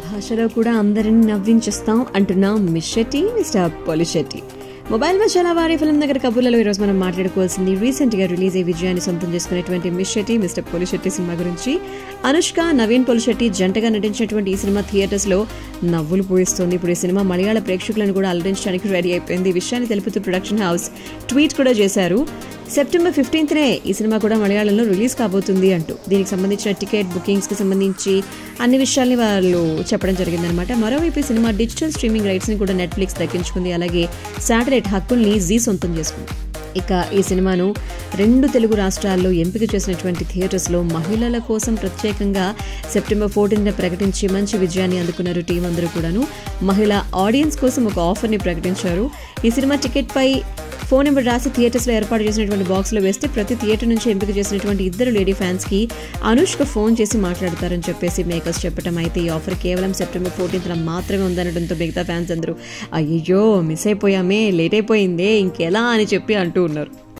భాషలో కూడా అందరిని నవ్వించేస్తాం అంటున్నాం Miss Shetty Mister Polishetty mobile masala వారి ఫిల్మ్ దగ్గర కబుర్లలో ఈరోజు మనం మాట్లాడుకోవాల్సింది రీసెంట్ గా రిలీజ్ అయ్యే విజయాన్ని సొంతం చేసుకునేటువంటి Miss Shetty Mister Polishetty cinema గురించి అనుష్క నవీన్ పొలిశెట్టి జంటగా నటించినటువంటి ఈ సినిమా థియేటర్స్ లో నవ్వులు పోయిస్తోంది ఇప్పుడు ఈ సినిమా మలయాళ ప్రేక్షకులను కూడా అలరించడానికి రెడీ అయిపోయింది ఈ విషయాన్ని తెలుపుతూ ప్రొడక్షన్ హౌస్ ట్వీట్ కూడా చేశారు సెప్టెంబర్ ఫిఫ్టీన్త్నే ఈ సినిమా కూడా మలయాళంలో రిలీజ్ కాబోతుంది అంటూ దీనికి సంబంధించిన టికెట్ బుకింగ్స్కి సంబంధించి అన్ని విషయాల్ని వాళ్ళు చెప్పడం జరిగిందనమాట మరోవైపు ఈ సినిమా డిజిటల్ స్ట్రీమింగ్ రైట్స్ని కూడా నెట్ఫ్లిక్స్ దక్కించుకుంది అలాగే శాటిలైట్ హక్కుల్ని జీ సొంతం చేసుకుంది ఇక ఈ సినిమాను రెండు తెలుగు రాష్ట్రాల్లో ఎంపిక చేసినటువంటి థియేటర్స్లో మహిళల కోసం ప్రత్యేకంగా సెప్టెంబర్ ఫోర్టీన్త్ ప్రకటించి మంచి విజయాన్ని అందుకున్నారు టీం అందరూ కూడాను మహిళా ఆడియన్స్ కోసం ఒక ఆఫర్ని ప్రకటించారు ఈ సినిమా టికెట్పై ఫోన్ నెంబర్ రాసి థియేటర్స్లో ఏర్పాటు చేసినటువంటి బాక్స్లో వేస్తే ప్రతి థియేటర్ నుంచి ఎంపిక చేసినటువంటి ఇద్దరు లేడీ ఫ్యాన్స్కి అనుష్క ఫోన్ చేసి మాట్లాడతారని చెప్పేసి మేకర్స్ చెప్పడం అయితే ఈ ఆఫర్ కేవలం సెప్టెంబర్ ఫోర్టీన్త్న మాత్రమే ఉందనడంతో మిగతా ఫ్యాన్స్ అందరూ అయ్యో మిస్ అయిపోయామే లేట్ అయిపోయిందే ఇంకెలా అని చెప్పి అంటూ ఉన్నారు